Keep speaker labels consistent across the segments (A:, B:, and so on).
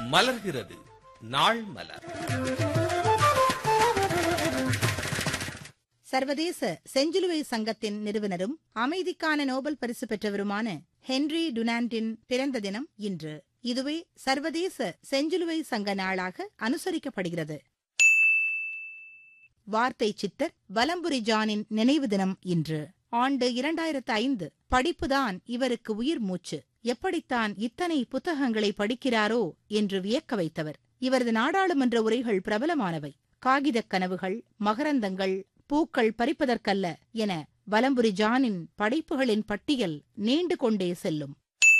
A: மலர்கிறது நாள் மலர்
B: சர்வதேச செஞ்சிலுவை சங்கத்தின் நிறுவனரும் அமைதிக்கான நோபல் பரிசு பெற்றவருமான ஹென்றி டுனாண்டின் பிறந்த தினம் இன்று இதுவே சர்வதேச செஞ்சிலுவை சங்க நாளாக அனுசரிக்கப்படுகிறது வார்த்தை சித்தர் வலம்புரி ஜானின் நினைவு தினம் இன்று ஆண்டு இரண்டாயிரத்து ஐந்து படிப்புதான் இவருக்கு உயிர் மூச்சு எப்படித்தான் இத்தனை புத்தகங்களை படிக்கிறாரோ என்று வியக்க வைத்தவர் இவரது நாடாளுமன்ற உரைகள் பிரபலமானவை காகிதக் கனவுகள் மகரந்தங்கள் பூக்கள் பறிப்பதற்கல்ல என வலம்புரி ஜானின் படைப்புகளின் பட்டியல் நீண்டு கொண்டே செல்லும்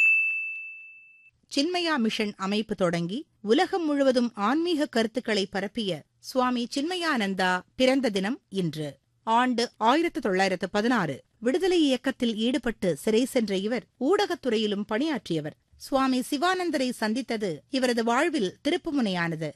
B: சின்மயா மிஷன் அமைப்பு தொடங்கி உலகம் முழுவதும் ஆன்மீக கருத்துக்களை பரப்பிய சுவாமி சின்மயானந்தா பிறந்த தினம் இன்று ஆண்டு ஆயிரத்து தொள்ளாயிரத்து பதினாறு விடுதலை இயக்கத்தில் ஈடுபட்டு சிறை சென்ற இவர் ஊடகத்துறையிலும் பணியாற்றியவர் சுவாமி சிவானந்தரை சந்தித்தது இவரது வாழ்வில் திருப்புமுனையானது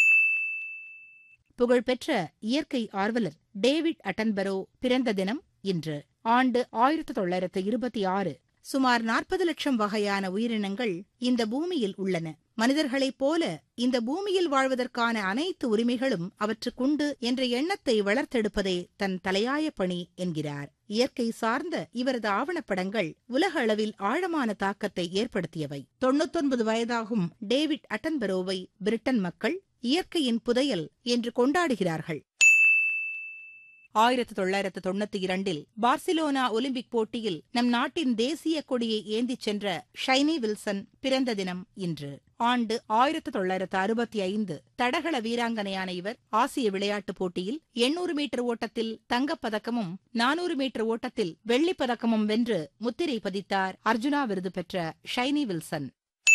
B: புகழ்பெற்ற இயற்கை ஆர்வலர் டேவிட் அட்டன்பரோ பிறந்த தினம் இன்று ஆண்டு ஆயிரத்து தொள்ளாயிரத்து இருபத்தி ஆறு சுமார் நாற்பது லட்சம் வகையான உயிரினங்கள் இந்த பூமியில் உள்ளன மனிதர்களைப் போல இந்த பூமியில் வாழ்வதற்கான அனைத்து உரிமைகளும் அவற்றுக்குண்டு என்ற எண்ணத்தை வளர்த்தெடுப்பதே தன் தலையாய பணி என்கிறார் இயற்கை சார்ந்த இவரது ஆவணப்படங்கள் உலக அளவில் ஆழமான தாக்கத்தை ஏற்படுத்தியவை தொண்ணூத்தொன்பது வயதாகும் டேவிட் அட்டன்பரோவை பிரிட்டன் மக்கள் இயற்கையின் புதையல் என்று கொண்டாடுகிறார்கள் ஆயிரத்து தொள்ளாயிரத்து தொண்ணூத்தி இரண்டில் பார்சிலோனா ஒலிம்பிக் போட்டியில் நம் நாட்டின் தேசிய கொடியை ஏந்திச் சென்ற ஷைனி வில்சன் பிறந்த தினம் இன்று ஆண்டு ஆயிரத்து தொள்ளாயிரத்து அறுபத்தி ஐந்து தடகள வீராங்கனையான இவர் ஆசிய விளையாட்டுப் போட்டியில் எண்ணூறு மீட்டர் ஓட்டத்தில் தங்கப்பதக்கமும் நானூறு மீட்டர் ஓட்டத்தில் வெள்ளிப் பதக்கமும் வென்று முத்திரை பதித்தார் அர்ஜுனா விருது பெற்ற ஷைனி வில்சன்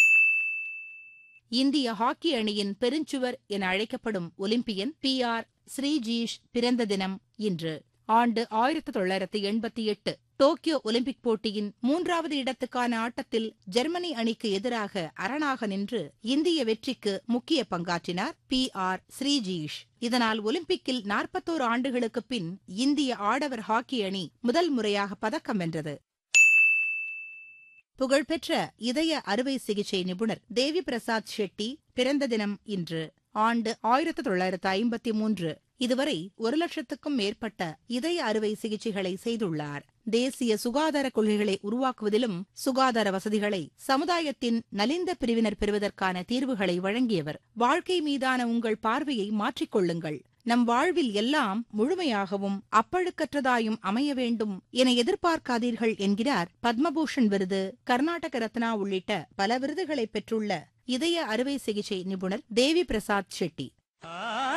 B: இந்திய ஹாக்கி அணியின் பெருஞ்சுவர் என அழைக்கப்படும் ஒலிம்பியன் பி ஆர் ஸ்ரீஜீஷ் பிறந்த தினம் இன்று ஆண்டு ஆயிரத்து தொள்ளாயிரத்து எண்பத்தி எட்டு டோக்கியோ ஒலிம்பிக் போட்டியின் மூன்றாவது இடத்துக்கான ஆட்டத்தில் ஜெர்மனி அணிக்கு எதிராக அரணாக நின்று இந்திய வெற்றிக்கு முக்கிய பங்காற்றினார் பி ஆர் ஸ்ரீஜீஷ் இதனால் ஒலிம்பிக்கில் நாற்பத்தோரு ஆண்டுகளுக்குப் பின் இந்திய ஆடவர் ஹாக்கி அணி முதல் முறையாக பதக்கம் வென்றது புகழ்பெற்ற இதய அறுவை சிகிச்சை நிபுணர் தேவி பிரசாத் ஷெட்டி பிறந்த தினம் இன்று ஆண்டு ஆயிரத்து தொள்ளாயிரத்து ஐம்பத்தி மூன்று இதுவரை ஒரு லட்சத்துக்கும் மேற்பட்ட இதய அறுவை சிகிச்சைகளை செய்துள்ளார் தேசிய சுகாதார கொள்கைகளை உருவாக்குவதிலும் சுகாதார வசதிகளை சமுதாயத்தின் நலிந்த பிரிவினர் பெறுவதற்கான தீர்வுகளை வழங்கியவர் வாழ்க்கை மீதான உங்கள் பார்வையை மாற்றிக்கொள்ளுங்கள் நம் வாழ்வில் எல்லாம் முழுமையாகவும் அப்பழுக்கற்றதாயும் அமைய வேண்டும் என எதிர்பார்க்காதீர்கள் என்கிறார் பத்மபூஷன் விருது கர்நாடக ரத்னா உள்ளிட்ட பல விருதுகளை பெற்றுள்ள இதய அறுவை சிகிச்சை நிபுணர் தேவி பிரசாத் ஷெட்டி